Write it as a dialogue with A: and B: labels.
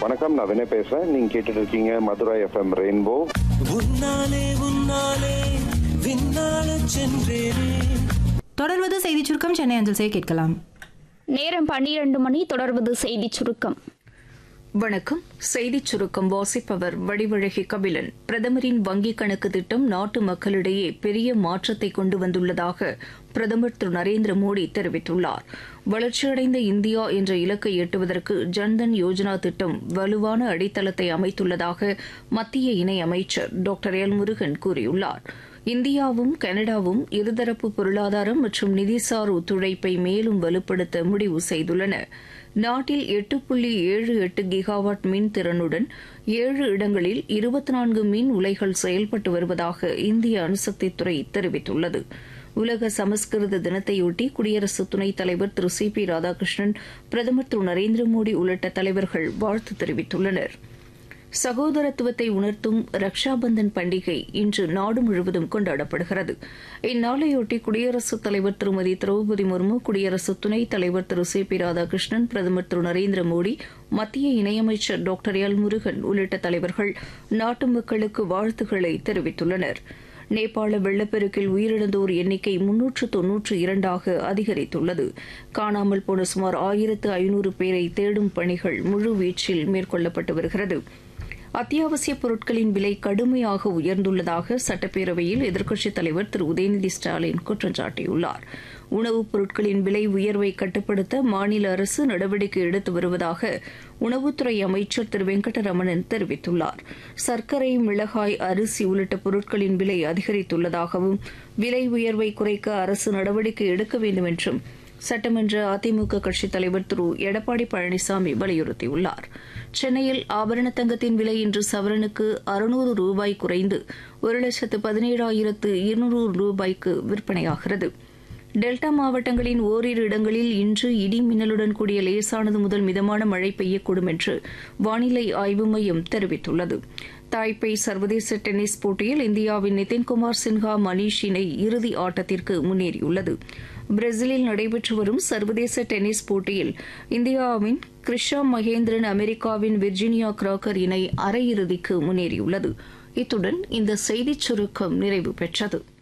A: வணக்கம் நான் வினய் பேசுறேன் நீங்க கேட்டுட்டு இருக்கீங்க மதுரை எஃப்எம் ரெயின்போ
B: உன்னாலே உன்னாலே விண்ணாலே சென்றேனே
C: தொடர்வது செய்தி சுருக்கம் சென்னை அஞ்சல் செய்ய கேட்கலாம்
D: நேரம் பன்னிரண்டு மணி தொடர்வது செய்திச் சுருக்கம்
E: வணக்கம் செய்திச் சுருக்கம் வாசிப்பவர் வடிவழகி கபிலன் பிரதமரின் வங்கிக் கணக்கு திட்டம் நாட்டு மக்களிடையே பெரிய மாற்றத்தை கொண்டு வந்துள்ளதாக பிரதமர் திரு நரேந்திர மோடி தெரிவித்துள்ளார் வளர்ச்சியடைந்த இந்தியா என்ற இலக்கை எட்டுவதற்கு ஜன்தன் யோஜனா திட்டம் வலுவான அடித்தளத்தை அமைத்துள்ளதாக மத்திய இணையமைச்சர் டாக்டர் எல் முருகன் கூறியுள்ளார் இந்தியாவும் கனடாவும் இருதரப்பு பொருளாதாரம் மற்றும் நிதிசார் ஒத்துழைப்பை மேலும் வலுப்படுத்த முடிவு செய்துள்ளன நாட்டில் எட்டு புள்ளி ஏழு எட்டு கிகாவாட் மின் திறனுடன் ஏழு இடங்களில் இருபத்தி நான்கு மின் உலைகள் செயல்பட்டு வருவதாக இந்திய அணுசக்தித்துறை தெரிவித்துள்ளது உலக சமஸ்கிருத தினத்தையொட்டி குடியரசு துணைத் தலைவர் திரு சி பி ராதாகிருஷ்ணன் பிரதமர் திரு நரேந்திர மோடி உள்ளிட்ட தலைவர்கள் வாழ்த்து தெரிவித்துள்ளனா் சகோதரத்துவத்தை உணர்த்தும் ரக்ஷாபந்தன் பண்டிகை இன்று நாடு முழுவதும் கொண்டாடப்படுகிறது இந்நாளையொட்டி குடியரசுத் தலைவர் திருமதி திரௌபதி முர்மு குடியரசு துணைத் தலைவர் திரு சி பி ராதாகிருஷ்ணன் பிரதமர் திரு நரேந்திர மோடி மத்திய இணையமைச்சர் டாக்டர் எல் முருகன் உள்ளிட்ட தலைவர்கள் நாட்டு மக்களுக்கு வாழ்த்துக்களை தெரிவித்துள்ளனர் நேபாள வெள்ளப்பெருக்கில் உயிரிழந்தோர் எண்ணிக்கை முன்னூற்று தொன்னூற்று இரண்டாக அதிகரித்துள்ளது காணாமல் போன சுமார் ஆயிரத்து ஐநூறு பேரை தேடும் பணிகள் முழுவீச்சில் மேற்கொள்ளப்பட்டு வருகிறது அத்தியாவசிய பொருட்களின் விலை கடுமையாக உயர்ந்துள்ளதாக சட்டப்பேரவையில் எதிர்க்கட்சித் தலைவர் திரு உதயநிதி ஸ்டாலின் குற்றம் சாட்டியுள்ளார் உணவுப் பொருட்களின் விலை உயர்வை கட்டுப்படுத்த மாநில அரசு நடவடிக்கை எடுத்து வருவதாக உணவுத்துறை அமைச்சர் திரு வெங்கடரமணன் தெரிவித்துள்ளார் சர்க்கரை மிளகாய் அரிசி உள்ளிட்ட பொருட்களின் விலை அதிகரித்துள்ளதாகவும் விலை உயர்வை குறைக்க அரசு நடவடிக்கை எடுக்க வேண்டும் என்றும் சட்டமன்ற அதிமுக கட்சித் தலைவர் திரு எடப்பாடி பழனிசாமி வலியுறுத்தியுள்ளார் சென்னையில் ஆபரண தங்கத்தின் விலை இன்று சவரனுக்கு அறுநூறு ரூபாய் குறைந்து ஒரு லட்சத்து பதினேழாயிரத்து இருநூறு ரூபாய்க்கு விற்பனையாகிறது டெல்டா மாவட்டங்களின் ஓரிரு இடங்களில் இன்று இடி மின்னலுடன் கூடிய லேசானது முதல் மிதமான மழை பெய்யக்கூடும் என்று வானிலை ஆய்வு மையம் தெரிவித்துள்ளது தாய்பே சர்வதேச டென்னிஸ் போட்டியில் இந்தியாவின் நிதின்குமார் சின்ஹா மணீஷ் இணை இறுதி ஆட்டத்திற்கு முன்னேறியுள்ளது பிரேசிலில் நடைபெற்று வரும் சர்வதேச டென்னிஸ் போட்டியில் இந்தியாவின் கிருஷா மகேந்திரன் அமெரிக்காவின் விர்ஜினியா கிராக்கர் இணை அரையிறுதிக்கு முன்னேறியுள்ளது இத்துடன் இந்த செய்திச் சுருக்கம் நிறைவு பெற்றது